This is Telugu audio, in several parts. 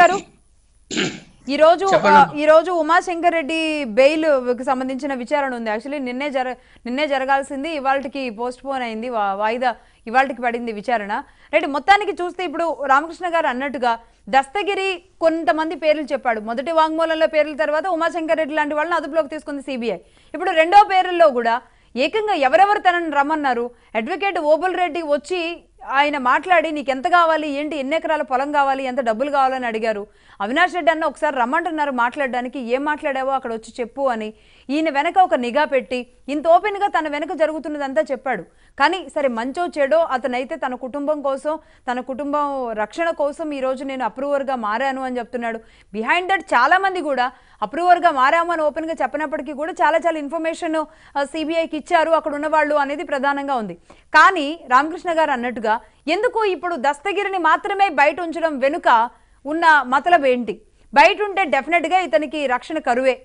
గారు ఈ రోజు చెప్పండి. ఆ, ఈ రోజు ఉమాశంకర్ రెడ్డి బెయిల్ కి సంబంధించిన విచారణ ఉంది యాక్చువల్లీ నిన్నే జర నిన్నే జరగాల్సింది ఇవాళకి పోస్ట్ పోన్ అయింది వా- వాయిదా ఇవాళకి పడింది విచారణ రైట్ మొత్తానికి చూస్తే ఇప్పుడు రామకృష్ణ గారు అన్నట్టుగా దస్తగిరి కొంతమంది పేర్లు చెప్పాడు మొదటి వాంగ్మూలంలో పేర్ల తర్వాత ఉమాశంకర్ రెడ్డి లాంటి వాళ్ళని అదుపులోకి తీసుకుంది సిబిఐ ఇప్పుడు రెండో పేర్లలో కూడా ఏకంగా ఎవరెవరు తనని రమ్మన్నారు అడ్వకేట్ ఓబుల్ రెడ్డి వచ్చి ఆయన మాట్లాడి నీకు ఎంత కావాలి ఏంటి ఎన్ని ఎకరాల పొలం కావాలి ఎంత డబ్బులు కావాలని అడిగారు అవినాష్ రెడ్డి అన్న ఒకసారి రమ్మంటున్నారు మాట్లాడడానికి ఏం మాట్లాడావో అక్కడ వచ్చి చెప్పు అని ఈయన వెనక ఒక నిఘా పెట్టి ఇంత ఓపెన్గా తన వెనక జరుగుతున్నదంతా చెప్పాడు కానీ సరే మంచో చెడో అతనైతే తన కుటుంబం కోసం తన కుటుంబం రక్షణ కోసం ఈ రోజు నేను అప్రూవర్గా మారాను అని చెప్తున్నాడు బిహైండ్ దట్ చాలా మంది కూడా అప్రూవర్గా మారాము అని ఓపెన్గా చెప్పినప్పటికీ కూడా చాలా చాలా ఇన్ఫర్మేషన్ సిబిఐకి ఇచ్చారు అక్కడ ఉన్న వాళ్ళు అనేది ప్రధానంగా ఉంది కానీ రామకృష్ణ గారు అన్నట్టుగా ఎందుకు ఇప్పుడు దస్తగిరిని మాత్రమే బయట ఉంచడం వెనుక ఉన్న మతలబ్ ఏంటి బయట ఉంటే డెఫినెట్గా ఇతనికి రక్షణ కరువే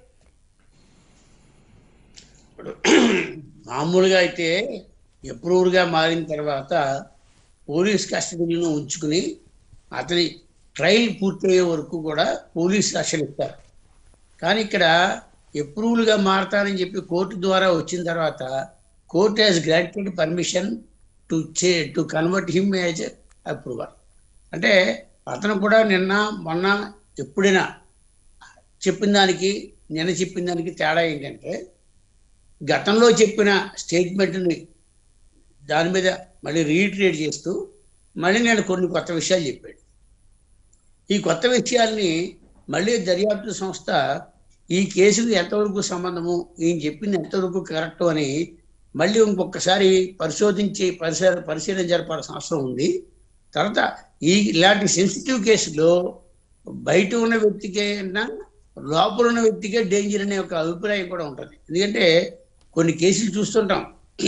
ఇప్పుడు మామూలుగా అయితే అప్రూవర్గా మారిన తర్వాత పోలీస్ కస్టడీలో ఉంచుకుని అతని ట్రయల్ పూర్తయ్యే వరకు కూడా పోలీస్ రక్షణ ఇస్తారు కానీ ఇక్కడ అప్రూవల్గా మారతానని చెప్పి కోర్టు ద్వారా వచ్చిన తర్వాత court has granted permission to చే to convert him as approver అంటే అతను కూడా నిన్న మొన్న ఎప్పుడైనా చెప్పిన దానికి నిన్న చెప్పిన దానికి తేడా ఏంటంటే గతంలో చెప్పిన స్టేట్మెంట్ని దాని మీద మళ్ళీ రీట్రేట్ చేస్తూ మళ్ళీ నేను కొన్ని కొత్త విషయాలు చెప్పాడు ఈ కొత్త విషయాల్ని మళ్ళీ దర్యాప్తు సంస్థ ఈ కేసుకు ఎంతవరకు సంబంధము ఈయన చెప్పింది ఎంతవరకు కరెక్ట్ అని మళ్ళీ ఇంకొకసారి పరిశోధించి పరిశీలన పరిశీలన జరపాల్సిన అవసరం ఉంది తర్వాత ఈ ఇలాంటి సెన్సిటివ్ కేసులో బయట ఉన్న వ్యక్తికే అన్నా లోపల ఉన్న వ్యక్తికే డేంజర్ అనే ఒక అభిప్రాయం కూడా ఉంటుంది ఎందుకంటే కొన్ని కేసులు చూస్తుంటాం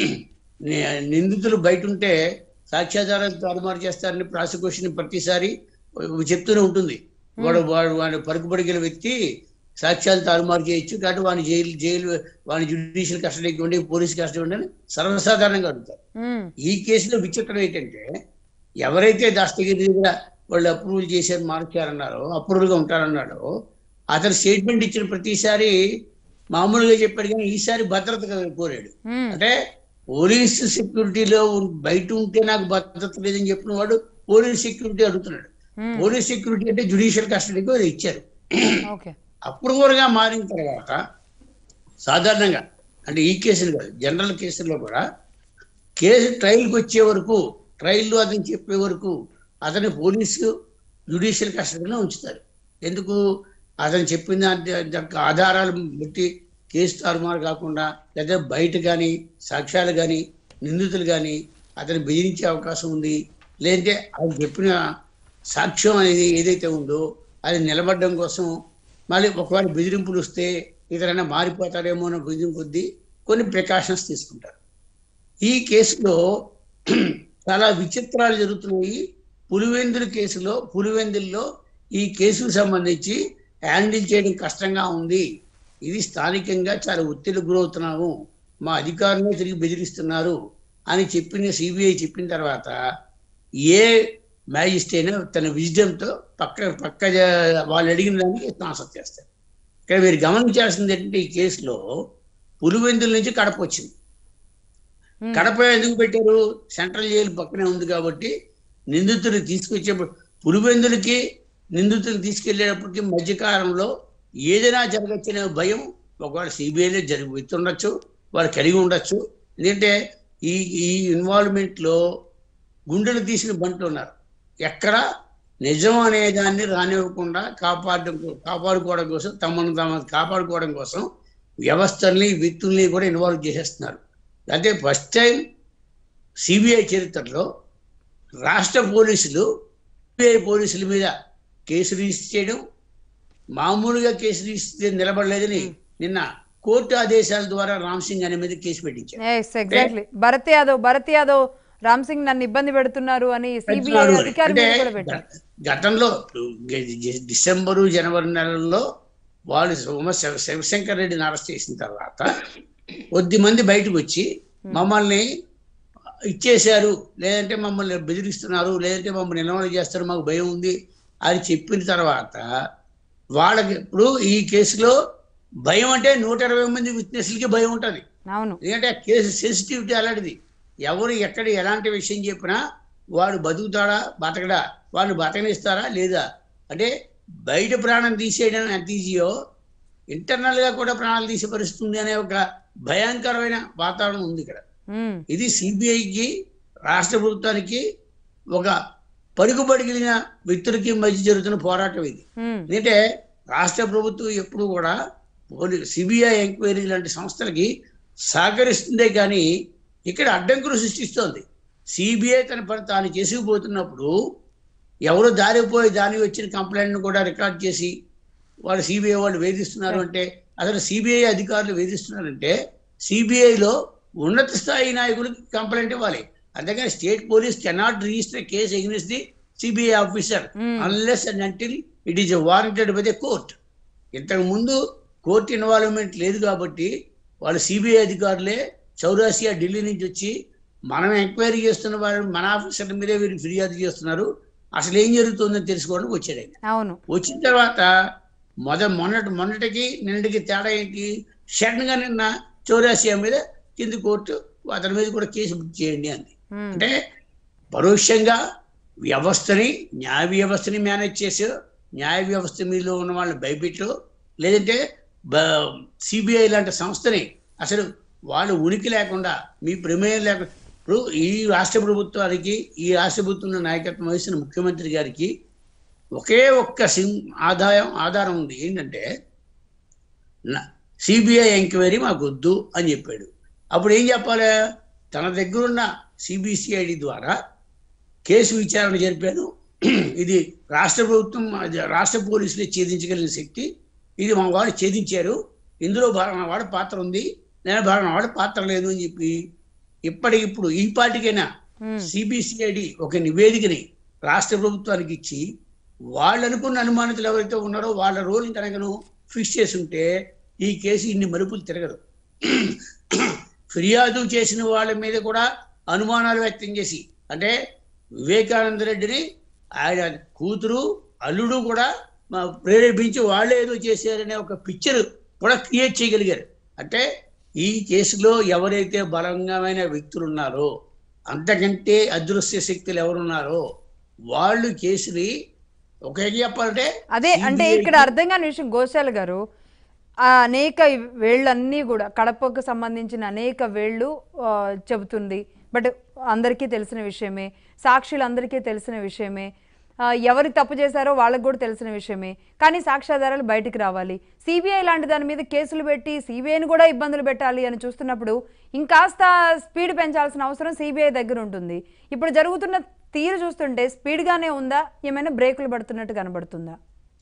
ని- నిందితులు బయట ఉంటే సాక్ష్యాధారాలు తారుమారు చేస్తారని ప్రాసిక్యూషన్ ప్రతిసారి చెప్తూనే ఉంటుంది వాడు వాడు వాడు పరుగుబడిగిన వ్యక్తి సాక్ష్యాలు తారుమారు చేయొచ్చు కాబట్టి వాడిని జైలు జైలు వాడిని జ్యుడిషియల్ కస్టడీకి ఉండి పోలీస్ కస్టడీ ఉండి అని సర్వసాధారణంగా అడుగుతారు ఉమ్, ఈ కేసులో విచిత్రం ఏంటంటే ఎవరైతే దస్తగిరి దగ్గర వాళ్ళు అప్రూవల్ చేశారు మార్చారన్నారో అప్రూవల్గా ఉంటారన్నాడో అతను స్టేట్మెంట్ ఇచ్చిన ప్రతిసారి మామూలుగా చెప్పాడు కానీ ఈసారి భద్రత కోరాడు ఉమ్, అంటే పోలీస్ సెక్యూరిటీలో ఉన్- బయట ఉంటే నాకు భద్రత లేదని చెప్పిన వాడు పోలీస్ సెక్యూరిటీ అడుగుతున్నాడు ఉమ్, పోలీస్ సెక్యూరిటీ అంటే జ్యుడిషియల్ కస్టడీకి అది ఇచ్చారు ఓకే అప్రూవర్గా మారిన తర్వాత సాధారణంగా అంటే ఈ కేసులు కాదు జనరల్ కేసుల్లో కూడా కేసు ట్రయల్కి వచ్చే వరకు ట్రయల్లో అతను చెప్పే వరకు అతని పోలీసు జ్యుడిషియల్ కస్టడీలో ఉంచుతారు ఎందుకు అతను చెప్పిన దాని దానికి ఆధారాలు బట్టి కేసు తారుమారు కాకుండా లేదా బయట కానీ సాక్ష్యాలు కానీ నిందితులు కానీ అతను బెదిరించే అవకాశం ఉంది లేదంటే అది చెప్పిన సాక్ష్యం అనేది ఏదైతే ఉందో అది నిలబడడం కోసం మళ్ళీ ఒకవేళ బెదిరింపులు వస్తే ఇతరైనా మారిపోతాడేమో అన్న బెదిరింపు కొద్దీ కొన్ని ప్రికాషన్స్ తీసుకుంటారు ఈ కేసులో చాలా విచిత్రాలు జరుగుతున్నాయి పులివెందుల కేసులో పులివెందుల్లో ఈ కేసుకు సంబంధించి హ్యాండిల్ చేయడం కష్టంగా ఉంది ఇది స్థానికంగా చాలా ఒత్తిడి గురవుతున్నాము మా అధికారులే తిరిగి బెదిరిస్తున్నారు అని చెప్పిన సిబిఐ చెప్పిన తర్వాత ఏ మ్యాజిస్ట్రేట్ తన విజ్డంతో పక్క పక్క జ- వాళ్ళు అడిగిన దానికి ట్రాన్స్ఫర్ చేస్తారు ఇక్కడ మీరు గమనించాల్సింది ఏంటంటే ఈ కేసులో పులివెందుల నుంచి కడప వచ్చింది ఉమ్, కడప ఎందుకు పెట్టారు సెంట్రల్ జైలు పక్కనే ఉంది కాబట్టి నిందితులు తీసుకొచ్చే పులివెందులకి నిందితులు తీసుకెళ్లేటప్పటికి మధ్యకాలంలో ఏదైనా జరగచ్చనే భయం ఒకవేళ సిబిఐలో జరిగి ఉండొచ్చు వారు కలిగి ఉండొచ్చు ఎందుకంటే ఈ ఈ ఇన్వాల్వ్మెంట్లో గుండెలు తీసిన బంట్లు ఉన్నారు ఎక్కడ నిజం అనే దాన్ని రానివ్వకుండా కాపాడడం కో- కాపాడుకోవడం కోసం తమను తాము కాపాడుకోవడం కోసం వ్యవస్థల్ని వ్యక్తుల్ని కూడా ఇన్వాల్వ్ చేసేస్తున్నారు అయితే ఫస్ట్ టైం సిబిఐ చరిత్రలో రాష్ట్ర పోలీసులు సిబిఐ పోలీసుల మీద కేసు రిజిస్టర్ చేయడం మామూలుగా కేసు రిజిస్టర్ చేయడం నిలబడలేదని నిన్న కోర్టు ఆదేశాల ద్వారా రామ్ సింగ్ అనే మీద కేసు పెట్టించారు ఎస్ ఎగ్జాక్ట్లీ భరత్ యాదవ్ భరత్ యాదవ్ రామ్ సింగ్ నన్ను ఇబ్బంది పెడుతున్నారు అని సిబిఐ అధికారి అంటే మీద కూడా పెట్టారు గ- గతంలో గ- జ- డిసెంబరు జనవరి నెలల్లో వాళ్ళు సోమ శివ- శివశంకర్ రెడ్డిని అరెస్ట్ చేసిన తర్వాత కొద్ది మంది బయటకు వచ్చి మమ్మల్ని ఇచ్చేశారు లేదంటే మమ్మల్ని బెదిరిస్తున్నారు లేదంటే మమ్మల్ని నిలవలు చేస్తారు మాకు భయం ఉంది అది చెప్పిన తర్వాత వాళ్ళకి ఇప్పుడు ఈ కేసులో భయం అంటే నూట ఇరవై మంది విట్నెస్లకి భయం ఉంటుంది అవును ఎందుకంటే ఆ కేసు సెన్సిటివిటీ అలాంటిది ఎవరు ఎక్కడ ఎలాంటి విషయం చెప్పినా వాడు బతుకుతాడా బతకడా వాడిని బతకనిస్తారా లేదా అంటే బయట ప్రాణం తీసేయడం ఎంత ఈజీయో ఇంటర్నల్ గా కూడా ప్రాణాలు తీసే పరిస్థితి ఉంది అనే ఒక భయంకరమైన వాతావరణం ఉంది ఇక్కడ ఉమ్, ఇది సిబిఐకి రాష్ట్ర ప్రభుత్వానికి ఒక పరుగుబడిగిన వ్యక్తులకి మధ్య జరుగుతున్న పోరాటం ఇది ఉమ్, ఎందుకంటే రాష్ట్ర ప్రభుత్వం ఎప్పుడు కూడా పోలీ సిబిఐ ఎంక్వైరీ లాంటి సంస్థలకి సహకరిస్తుందే కానీ ఇక్కడ అడ్డంకులు సృష్టిస్తోంది సిబిఐ తన పని తాను చేసుకుపోతున్నప్పుడు ఎవరు దారిపోయి దాని వచ్చిన కంప్లైంట్ కూడా రికార్డ్ చేసి వాళ్ళు సిబిఐ వాళ్ళు వేధిస్తున్నారు అంటే అసలు సిబిఐ అధికారులు వేధిస్తున్నారంటే సిబిఐలో ఉన్నత స్థాయి నాయకులకి కంప్లైంట్ ఇవ్వాలి అంతేగాని state police cannot register case against the CBI officer Hmm. Unless and until it is warranted by the court ఇంతకు ముందు కోర్టు ఇన్వాల్వ్మెంట్ లేదు కాబట్టి వాళ్ళు సిబిఐ అధికారులే చౌరాసియా ఢిల్లీ నుంచి వచ్చి మనం ఎంక్వైరీ చేస్తున్న వారు మన ఆఫీసర్ల మీదే వీరు ఫిర్యాదు చేస్తున్నారు అసలు ఏం జరుగుతుందని తెలుసుకోవడానికి వచ్చాడు ఆయన అవును వచ్చిన తర్వాత మొద మొన్నటి మొన్నటికి నిన్నటికి తేడా ఏంటి సడన్ గా నిన్న చౌరాసియా మీద కింది కోర్టు అతని మీద కూడా కేసు బుక్ చేయండి అంది ఉమ్, అంటే పరోక్షంగా వ్యవస్థని న్యాయ వ్యవస్థని మేనేజ్ చేసి న్యాయ వ్యవస్థ మీలో ఉన్న వాళ్ళని భయపెట్టు లేదంటే సిబిఐ లాంటి సంస్థని అసలు వాళ్ళు ఉనికి లేకుండా మీ ప్రమేయం లేకుండా ఇప్పుడు ఈ రాష్ట్ర ప్రభుత్వానికి ఈ రాష్ట్ర ప్రభుత్వంలో నాయకత్వం వహిస్తున్న ముఖ్యమంత్రి గారికి ఒకే ఒక్క సిం ఆదాయం ఆధారం ఉంది ఏంటంటే సిబిఐ ఎంక్వైరీ మాకు వద్దు అని చెప్పాడు అప్పుడు ఏం చెప్పాలి తన దగ్గరున్న సిబిసిఐడి ద్వారా కేసు విచారణ జరిపాను ఇది రాష్ట్ర ప్రభుత్వం అది రాష్ట్ర పోలీసులే ఛేదించగలిగిన శక్తి ఇది మా వాడు ఛేదించారు ఇందులో భా- మా వాడి పాత్ర ఉంది నేను భా- మా వాడి పాత్ర లేదు అని చెప్పి ఇప్పటికిప్పుడు ఈ పాటికైనా ఉమ్, సిబిసిఐడి ఒక నివేదికని రాష్ట్ర ప్రభుత్వానికి ఇచ్చి వాళ్ళు అనుకున్న అనుమానితులు ఎవరైతే ఉన్నారో వాళ్ళ రోల్ కనుకను ఫిక్స్ చేసి ఉంటే ఈ కేసు ఇన్ని మలుపులు తిరగదు ఫిర్యాదు చేసిన వాళ్ళ మీద కూడా అనుమానాలు వ్యక్తం చేసి అంటే వివేకానంద రెడ్డిని ఆయన కూతురు అల్లుడు కూడా మా ప్రేరేపించి వాళ్ళే ఏదో చేశారనే ఒక పిక్చర్ కూడా క్రియేట్ చేయగలిగారు అంటే ఈ కేసులో ఎవరైతే బలంగమైన వ్యక్తులు ఉన్నారో అంతకంటే అదృశ్య శక్తులు ఎవరున్నారో వాళ్ళు కేసుని ఒకే చెప్పాలంటే అదే అంటే CBI ఇక్కడ అర్థం కాని విషయం గోశాల గారు ఆ అనేక వేళ్ళన్నీ కూడా కడపకు సంబంధించిన అనేక వేళ్ళు ఆ, చెబుతుంది బట్ అందరికీ తెలిసిన విషయమే సాక్షులందరికీ తెలిసిన విషయమే ఆ, ఎవరు తప్పు చేశారో వాళ్ళకి కూడా తెలిసిన విషయమే కానీ సాక్ష్యాధారాలు బయటికి రావాలి సిబిఐ లాంటి దాని మీద కేసులు పెట్టి సిబిఐని కూడా ఇబ్బందులు పెట్టాలి అని చూస్తున్నప్పుడు ఇంకాస్త స్పీడ్ పెంచాల్సిన అవసరం సిబిఐ దగ్గర ఉంటుంది ఇప్పుడు జరుగుతున్న తీరు చూస్తుంటే స్పీడ్గానే ఉందా ఏమైనా బ్రేకులు పడుతున్నట్టు కనబడుతుందా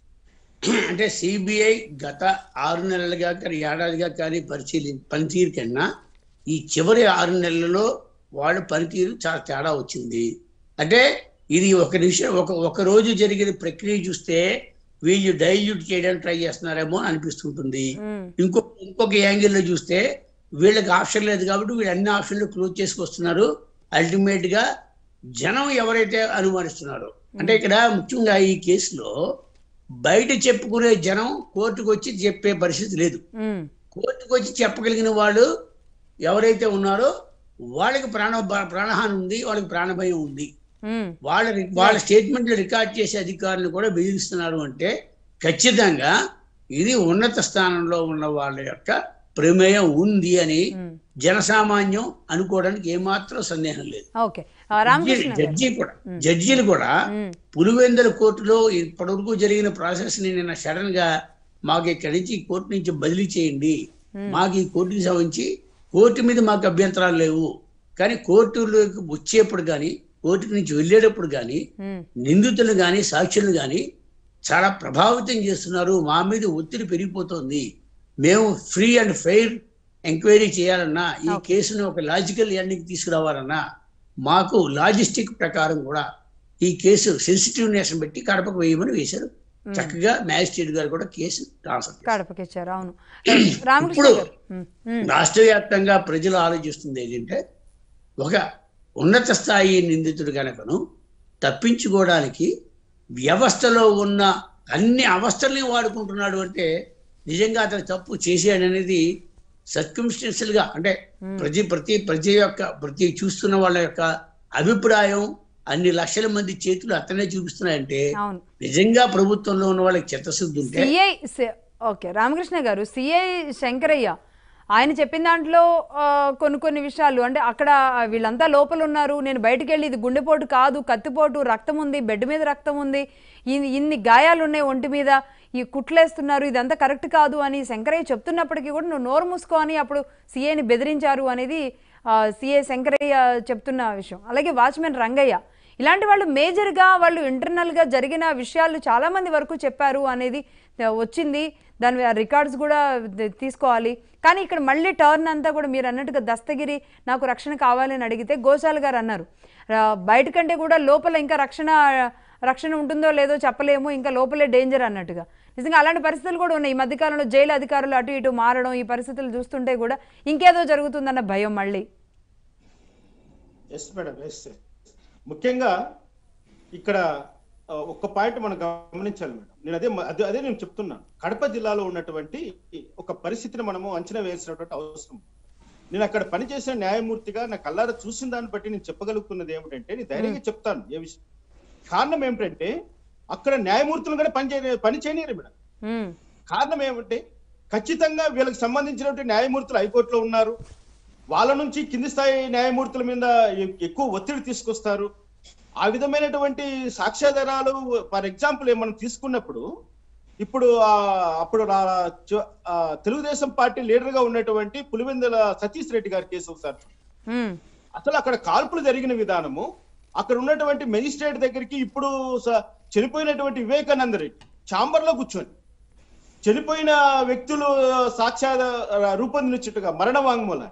అంటే సిబిఐ గత ఆరు నెలలుగా కానీ ఏడాదిగా కానీ పరిశీలి పనితీరు కన్నా ఈ చివరి ఆరు నెలలలో వాళ్ళ పనితీరు చాలా తేడా వచ్చింది అంటే ఇది ఒక నిమిషం ఒక ఒక రోజు జరిగిన ప్రక్రియ చూస్తే వీళ్ళు డైల్యూట్ చేయడానికి ట్రై చేస్తున్నారేమో అని అనిపిస్తుంటుంది ఉమ్, ఇంకొక ఇంకొక యాంగిల్లో చూస్తే వీళ్ళకి ఆప్షన్ లేదు కాబట్టి వీళ్ళు అన్ని ఆప్షన్లు క్లోజ్ చేసుకొస్తున్నారు అల్టిమేట్ గా జనం ఎవరైతే అనుమానిస్తున్నారో అంటే ఇక్కడ ముఖ్యంగా ఈ కేసులో బయట చెప్పుకునే జనం కోర్టుకు వచ్చి చెప్పే పరిస్థితి లేదు ఉమ్, కోర్టుకు వచ్చి చెప్పగలిగిన వాళ్ళు ఎవరైతే ఉన్నారో వాళ్ళకి ప్రాణ ప్రాణహాని ఉంది వాళ్ళకి ప్రాణభయం ఉంది ఉమ్, వాళ్ళ వాళ్ళ స్టేట్మెంట్లు రికార్డ్ చేసే అధికారులు కూడా బెదిరిస్తున్నారు అంటే ఖచ్చితంగా ఇది ఉన్నత స్థానంలో ఉన్న వాళ్ళ యొక్క ప్రమేయం ఉంది అని ఉమ్. జనసామాన్యం అనుకోవడానికి ఏమాత్రం సందేహం లేదు ఓకే ఆ, రామకృష్ణ గారు జడ్జి కూడా జడ్జీలు కూడా ఉమ్, పులివెందుల కోర్టులో ఇప్పటివరకు జరిగిన ప్రాసెస్ ని నిన్న సడన్ గా మాకు ఇక్కడి నుంచి ఈ కోర్టు నుంచి బదిలీ చేయండి మాకు ఈ కోర్టుకి సంబంధించి కోర్టు మీద మాకు అభ్యంతరాలు లేవు కానీ కోర్టులోకి వచ్చేప్పుడు కానీ కోర్టు నుంచి వెళ్ళేటప్పుడు కానీ ఉమ్, నిందితులు కానీ సాక్షులను కానీ చాలా ప్రభావితం చేస్తున్నారు మా మీద ఒత్తిడి పెరిగిపోతుంది మేము ఫ్రీ అండ్ ఫెయిర్ ఎంక్వైరీ చేయాలన్నా ఈ కేసును ఒక లాజికల్ ఎండింగ్ తీసుకురావాలన్నా మాకు లాజిస్టిక్ ప్రకారం కూడా ఈ కేసు సెన్సిటివ్నెస్ బట్టి కడపకు వేయమని వేశారు చక్కగా మ్యాజిస్ట్రేట్ గారు కూడా కేసు ట్రాన్స్ఫర్ చేశారు. కడపకి ఇచ్చారు అవును రామకృష్ణ ఇప్పుడు గారు ఉమ్, ఉమ్, రాష్ట్ర వ్యాప్తంగా ప్రజలు ఆలోచిస్తుంది ఏంటంటే ఒక ఉన్నత స్థాయి నిందితుడు కనుకను తప్పించుకోవడానికి వ్యవస్థలో ఉన్న అన్ని అవస్థల్ని వాడుకుంటున్నాడు అంటే నిజంగా అతను తప్పు చేసాడు అనేది సర్కమ్స్టెన్షియల్ గా అంటే ప్రతి ప్రతి ప్రతి యొక్క ప్రతి చూస్తున్న వాళ్ళ యొక్క అభిప్రాయం అన్ని లక్షల మంది చేతులు అతనే చూపిస్తున్నాయంటే అవును నిజంగా ప్రభుత్వంలో ఉన్న వాళ్ళకి చిత్తశుద్ధి ఉంటే సిఐ ఓకే రామకృష్ణ గారు సిఐ శంకరయ్య ఆయన చెప్పిన దాంట్లో ఆ, కొన్ని కొన్ని విషయాలు అంటే అక్కడ వీళ్ళంతా లోపల ఉన్నారు నేను బయటికి వెళ్ళి ఇది గుండెపోటు కాదు కత్తిపోటు రక్తం ఉంది బెడ్ మీద రక్తం ఉంది ఇన్ని ఇన్ని గాయాలు ఉన్నాయి ఒంటి మీద ఈ కుట్లేస్తున్నారు ఇదంతా కరెక్ట్ కాదు అని శంకరయ్య చెప్తున్నప్పటికీ కూడా నువ్వు నోరు మూసుకో అని అప్పుడు సిఐని బెదిరించారు అనేది సిఐ శంకరయ్య చెప్తున్న విషయం అలాగే వాచ్మెన్ రంగయ్య ఇలాంటి వాళ్ళు మేజర్గా వాళ్ళు ఇంటర్నల్గా జరిగిన విషయాలు చాలా మంది వరకు చెప్పారు అనేది ఆ, వచ్చింది దాని రికార్డ్స్ కూడా ద- తీసుకోవాలి కానీ ఇక్కడ మళ్ళీ టర్న్ అంతా కూడా మీరు అన్నట్టుగా దస్తగిరి నాకు రక్షణ కావాలని అడిగితే గోశాల్ గారు అన్నారు ఆ, బయట కంటే కూడా లోపల ఇంకా రక్షణ రక్షణ ఉంటుందో లేదో చెప్పలేము ఇంకా లోపలే డేంజర్ అన్నట్టుగా నిజంగా అలాంటి పరిస్థితులు కూడా ఉన్నాయి ఈ మధ్యకాలంలో జైలు అధికారులు అటు ఇటు మారడం ఈ పరిస్థితులు చూస్తుంటే కూడా ఇంకేదో జరుగుతుందన్న భయం మళ్ళీ ఎస్ మేడం ఎస్ ముఖ్యంగా ఇక్కడ ఆ, ఒక్క పాయింట్ మనం గమనించాలి మేడం నేను అదే అదే అదే నేను చెప్తున్నాను కడప జిల్లాలో ఉన్నటువంటి ఒక పరిస్థితిని మనము అంచనా వేసినటువంటి అవసరం నేను అక్కడ పనిచేసిన న్యాయమూర్తిగా నా కల్లారా చూసిన దాన్ని బట్టి నేను చెప్పగలుగుతున్నది ఏమిటంటే నేను ధైర్యంగా చెప్తాను ఏ విషయం కారణం ఏమిటంటే అక్కడ న్యాయమూర్తులు కూడా పని చేయ పని చేయనీరు మేడం ఉమ్, కారణం ఏమంటే ఖచ్చితంగా వీళ్ళకి సంబంధించినటువంటి న్యాయమూర్తులు హైకోర్టులో ఉన్నారు వాళ్ళ నుంచి కింది స్థాయి న్యాయమూర్తుల మీద ఎ- ఎక్కువ ఒత్తిడి తీసుకొస్తారు ఆ విధమైనటువంటి సాక్ష్యాధారాలు ఫర్ ఎగ్జాంపుల్ మనం తీసుకున్నప్పుడు ఇప్పుడు ఆ, అప్పుడు ఆ- చ- ఆ, తెలుగుదేశం పార్టీ లీడర్ గా ఉన్నటువంటి పులివెందుల సతీష్ రెడ్డి గారి కేసు ఒకసారి ఉమ్, అసలు అక్కడ కాల్పులు జరిగిన విధానము అక్కడ ఉన్నటువంటి మెజిస్ట్రేట్ దగ్గరికి ఇప్పుడు స- చనిపోయినటువంటి వివేకానంద రెడ్డి ఛాంబర్ లో కూర్చొని చనిపోయిన వ్యక్తులు సాక్ష్య రూపొందించుట్టుగా మరణ వాంగ్మూలాన్ని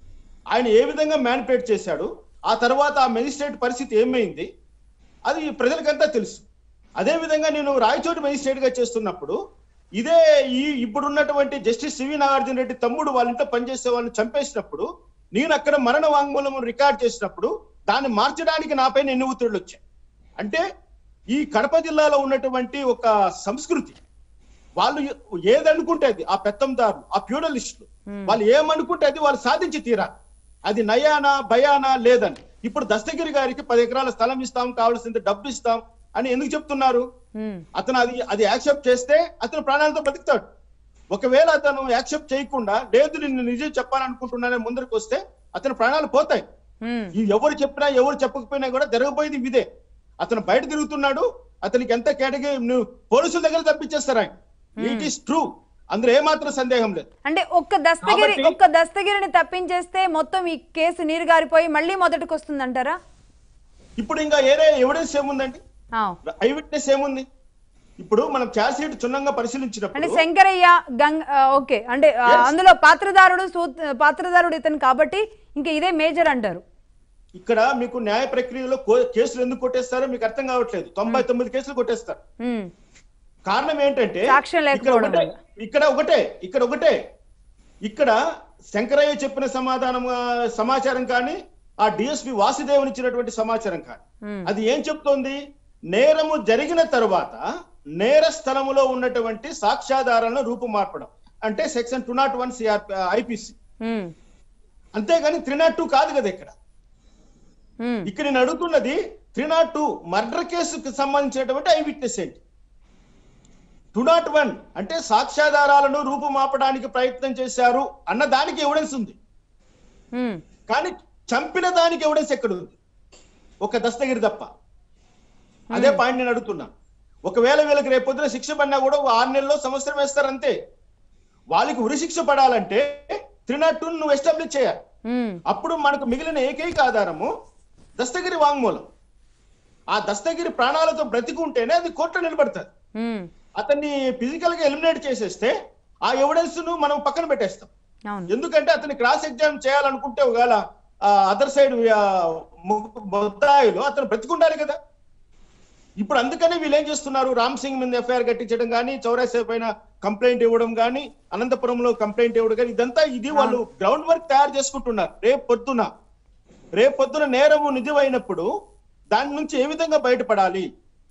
ఆయన ఏ విధంగా మ్యానిపులేట్ చేశాడు ఆ తర్వాత ఆ మెజిస్ట్రేట్ పరిస్థితి ఏమైంది అది ప్రజలకంతా తెలుసు అదే విధంగా నేను రాయచోటి మెజిస్ట్రేట్ గా చేస్తున్నప్పుడు ఇదే ఈ ఇప్పుడున్నటువంటి జస్టిస్ సివి నాగార్జున రెడ్డి తమ్ముడు వాళ్ళ ఇంట్లో పనిచేసే వాళ్ళని చంపేసినప్పుడు నేను అక్కడ మరణ వాంగ్మూలం రికార్డ్ చేసినప్పుడు దాన్ని మార్చడానికి నాపైన ఎన్ని ఒత్తిళ్ళు వచ్చాయి అంటే ఈ కడప జిల్లాలో ఉన్నటువంటి ఒక సంస్కృతి వాళ్ళు ఏదనుకుంటే అది ఆ పెత్తందారులు ఆ ప్యూడలిస్టులు వాళ్ళు ఏమనుకుంటే అది వాళ్ళు సాధించి తీరాలి అది నయానా భయానా లేదని ఇప్పుడు దస్తగిరి గారికి పది ఎకరాల స్థలం ఇస్తాం కావాల్సింది డబ్బు ఇస్తాం అని ఎందుకు చెప్తున్నారు ఉమ్, అతను అది అది యాక్సెప్ట్ చేస్తే అతను ప్రాణాలతో బతుకుతాడు ఒకవేళ అతను యాక్సెప్ట్ చేయకుండా లేదు నేను నిజం చెప్పాలనుకుంటున్నానని ముందరికి వస్తే అతని ప్రాణాలు పోతాయి ఉమ్, ఈ ఎవరు చెప్పినా ఎవరు చెప్పకపోయినా కూడా జరగబోయేది ఇదే అతను బయట తిరుగుతున్నాడు అతనికి ఎంత కేటగిరీ నువ్వు పోలీసుల దగ్గర తప్పించేస్తారు ఆయన ఇట్ ఈస్ ట్రూ అందులో ఏమాత్రం సందేహం లేదు అంటే ఒక్క దస్తగిరి కాబట్టి- ఒక్క దస్తగిరిని తప్పించేస్తే మొత్తం ఈ కేసు నీరు గారిపోయి మళ్ళీ మొదటికి వస్తుందంటారా ఇప్పుడు ఇంకా ఏరే ఎవిడెన్స్ ఏముందండి ఆ. ఐ విట్నెస్ ఏముంది ఇప్పుడు మనం ఛార్జ్ షీట్ క్షుణ్ణంగా అంటే పరిశీలించినప్పుడు శంకరయ్య గంగ్ ఆ, ఓకే అంటే ఆ, Yes. అందులో పాత్రదారుడు సూత్- పాత్రదారుడు ఇతను కాబట్టి ఇంకా ఇదే మేజర్ అంటారు ఇక్కడ మీకు న్యాయ ప్రక్రియలో కో- కేసులు ఎందుకు కొట్టేస్తారో మీకు అర్థం కావట్లేదు తొంభై తొమ్మిది కేసులు కొట్టేస్తారు ఉమ్, కారణం ఏంటంటే సాక్ష్యం ఇక్కడ లేకపోవడం ఒకటే వల్ల. ఇక్కడ ఒకటే ఇక్కడ ఒకటే ఇక్కడ శంకరయ్య చెప్పిన సమాధానం ఆ, సమాచారం కానీ ఆ డిఎస్పి వాసుదేవన్ ఇచ్చినటువంటి సమాచారం కానీ ఉమ్, అది ఏం చెప్తోంది నేరము జరిగిన తరువాత నేర స్థలములో ఉన్నటువంటి సాక్ష్యాధారాలను రూపుమార్పడం అంటే section two not one CR IPC um, అంతేగాని త్రీ నాట్ టూ కాదు కదా ఇక్కడ ఉమ్, ఇక్కడ నేను అడుగుతున్నది త్రీ నాట్ టూ మర్డర్ కేసుకు సంబంధించినటువంటి ఐ విట్నెస్ ఏంటి టూ నాట్ వన్ అంటే సాక్ష్యాధారాలను రూపుమాపడానికి ప్రయత్నం చేశారు అన్న దానికి ఎవిడెన్స్ ఉంది ఉమ్, కానీ చంపిన దానికి ఎవిడెన్స్ ఎక్కడ ఉంది ఒక దస్తగిరి తప్ప అదే పాయింట్ నేను అడుగుతున్నా ఒకవేళ వీళ్ళకి రేపొద్దున శిక్ష పడినా కూడా ఒక ఆరు నెలల్లో సంవత్సరం వేస్తారు అంతే వాళ్ళకి ఉరి శిక్ష పడాలంటే త్రీ నాట్ టూ నువ్వు ఎస్టాబ్లిష్ చేయాలి ఉమ్, అప్పుడు మనకు మిగిలిన ఏకైక ఆధారము దస్తగిరి వాంగ్మూలం ఆ దస్తగిరి ప్రాణాలతో బ్రతికుంటేనే అది కోర్టులో నిలబడుతుంది ఉమ్, అతన్ని ఫిజికల్ గా ఎలిమినేట్ చేసేస్తే ఆ ఎవిడెన్స్ ను మనం పక్కన పెట్టేస్తాం అవును ఎందుకంటే అతన్ని క్రాస్ ఎగ్జామ్ చేయాలనుకుంటే ఒకవేళ అదర్ సైడ్ ముద్దాయిలు అతను బ్రతికుండాలి కదా ఇప్పుడు అందుకనే వీళ్ళు ఏం చేస్తున్నారు రామ్ సింగ్ మీద ఎఫ్ఐఆర్ కట్టించడం కానీ చౌరాసే పైన కంప్లైంట్ ఇవ్వడం కానీ అనంతపురంలో కంప్లైంట్ ఇవ్వడం కానీ ఇదంతా ఇది వాళ్ళు గ్రౌండ్ వర్క్ తయారు చేసుకుంటున్నారు రేపు పొద్దున రేపు పొద్దున నేరము నిజమైనప్పుడు దాని నుంచి ఏ విధంగా బయటపడాలి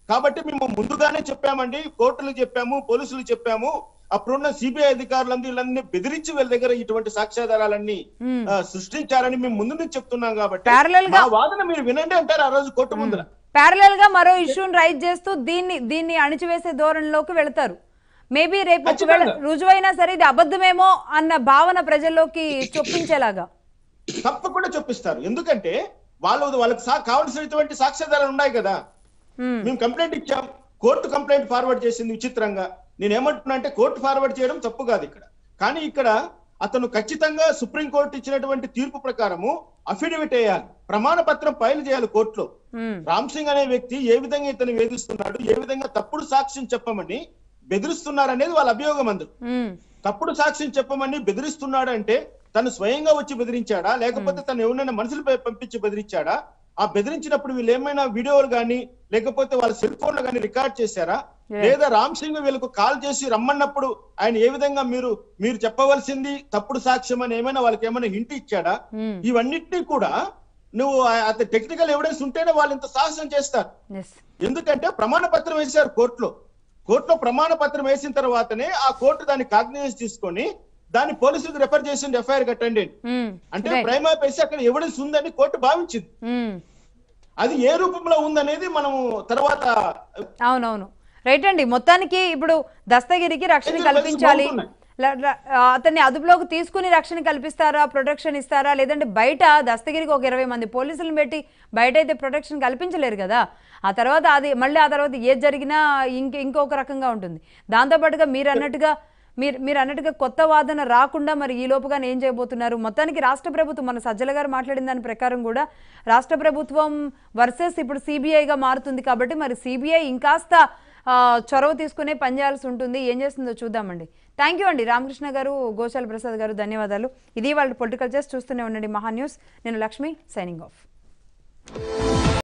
కాబట్టి మేము ముందుగానే చెప్పామండి కోర్టులు చెప్పాము పోలీసులు చెప్పాము అప్పుడున్న సిబిఐ అధికారులందరూ వీళ్ళని బెదిరించి వీళ్ళ దగ్గర ఇటువంటి సాక్ష్యాధారాలన్నీ Hmm. ఆ, సృష్టించారని మేము ముందు నుంచి చెప్తున్నాం కాబట్టి Parallel గా- మా వాదన మీరు వినండి అంటారు ఆ రోజు కోర్టు ముందర ప్యారలల్ గా మరో ఇష్యూని రైజ్ చేస్తూ దీన్ని దీన్ని అణిచివేసే ధోరణిలోకి వెళతారు మేబీ రేపు ఒకవేళ ఖచ్చితంగా. రుజువైనా సరే ఇది అబద్ధమేమో అన్న భావన ప్రజల్లోకి చొప్పించేలాగా తప్పకుండా చెప్పిస్తారు ఎందుకంటే వాళ్ళు వాళ్ళకి సా- కావలసినటువంటి సాక్ష్యాధారాలు ఉన్నాయి కదా ఉమ్, మేము కంప్లైంట్ ఇచ్చాం కోర్టు కంప్లైంట్ ఫార్వర్డ్ చేసింది విచిత్రంగా నేను ఏమంటున్నా అంటే కోర్టు ఫార్వర్డ్ చేయడం తప్పు కాదు ఇక్కడ కానీ ఇక్కడ అతను ఖచ్చితంగా సుప్రీంకోర్టు ఇచ్చినటువంటి తీర్పు ప్రకారము అఫిడవిట్ వేయాలి ప్రమాణ పత్రం ఫైల్ చేయాలి కోర్టులో ఉమ్, రామ్ సింగ్ అనే వ్యక్తి ఏ విధంగా ఇతను వేధిస్తున్నాడు ఏ విధంగా తప్పుడు సాక్ష్యం చెప్పమని బెదిరిస్తున్నారు అనేది వాళ్ళ అభియోగం అందరు ఉమ్, తప్పుడు సాక్ష్యం చెప్పమని బెదిరిస్తున్నాడు అంటే తను స్వయంగా వచ్చి బెదిరించాడా లేకపోతే తను ఎవరైనా మనుషులపై పంపించి బెదిరించాడా ఆ బెదిరించినప్పుడు వీళ్ళు ఏమైనా వీడియోలు గానీ లేకపోతే వాళ్ళ సెల్ ఫోన్లు గానీ రికార్డ్ చేశారా Yeah. లేదా రామ్ సింగ్ వీళ్ళకు కాల్ చేసి రమ్మన్నప్పుడు ఆయన ఏ విధంగా మీరు మీరు చెప్పవలసింది తప్పుడు సాక్ష్యం అని ఏమైనా వాళ్ళకి ఏమైనా హింట్ ఇచ్చాడా ఉమ్, ఇవన్నిటినీ కూడా నువ్వు అతని టెక్నికల్ ఎవిడెన్స్ ఉంటేనే వాళ్ళు ఇంత సాహసం చేస్తారు yes. ఎందుకంటే ప్రమాణ పత్రం వేశారు కోర్టులో కోర్టులో ప్రమాణ పత్రం వేసిన తర్వాతనే ఆ కోర్టు దాన్ని కాగ్నిజెన్స్ తీసుకొని దాన్ని పోలీసులకు రెఫర్ చేసింది ఎఫ్ఐఆర్ కట్టండి ఉమ్, అంటే right. ప్రైమా పేసి అక్కడ ఎవిడెన్స్ ఉందని కోర్టు భావించింది ఉమ్, అది ఏ రూపంలో ఉందనేది మనము తర్వాత అవునవును రైట్ అండి మొత్తానికి ఇప్పుడు దస్తగిరికి రక్షణ ఎందుకు కల్పించాలి బాగున్నాయి? ల- ల- ఆ, అతన్ని అదుపులోకి తీసుకుని రక్షణ కల్పిస్తారా ప్రొటెక్షన్ ఇస్తారా లేదంటే బయట దస్తగిరికి ఒక ఇరవై మంది పోలీసులను పెట్టి బయట అయితే ప్రొటెక్షన్ కల్పించలేరు కదా ఆ తర్వాత అది మళ్ళీ ఆ తర్వాత ఏది జరిగినా ఇంక ఇంకొక రకంగా ఉంటుంది దాంతోపాటుగా మీరు అన్నట్టుగా మీరు మీరు అన్నట్టుగా కొత్త వాదన రాకుండా మరి ఈ లోపుగా ఏం చేయబోతున్నారు మొత్తానికి రాష్ట్ర ప్రభుత్వం మన సజ్జల గారు మాట్లాడిన దాని ప్రకారం కూడా రాష్ట్ర ప్రభుత్వం వర్సెస్ ఇప్పుడు సిబిఐగా మారుతుంది కాబట్టి మరి సిబిఐ ఇంకాస్త ఆ, చొరవ తీసుకునే పనిచేయాల్సి ఉంటుంది ఏం చేస్తుందో చూద్దామండి థ్యాంక్ యూ అండి రామకృష్ణ గారు గోశాల ప్రసాద్ గారు ధన్యవాదాలు ఇది వాళ్ళ పొలిటికల్ చేసి చూస్తూనే ఉండండి మహా న్యూస్ నేను లక్ష్మి సైనింగ్ ఆఫ్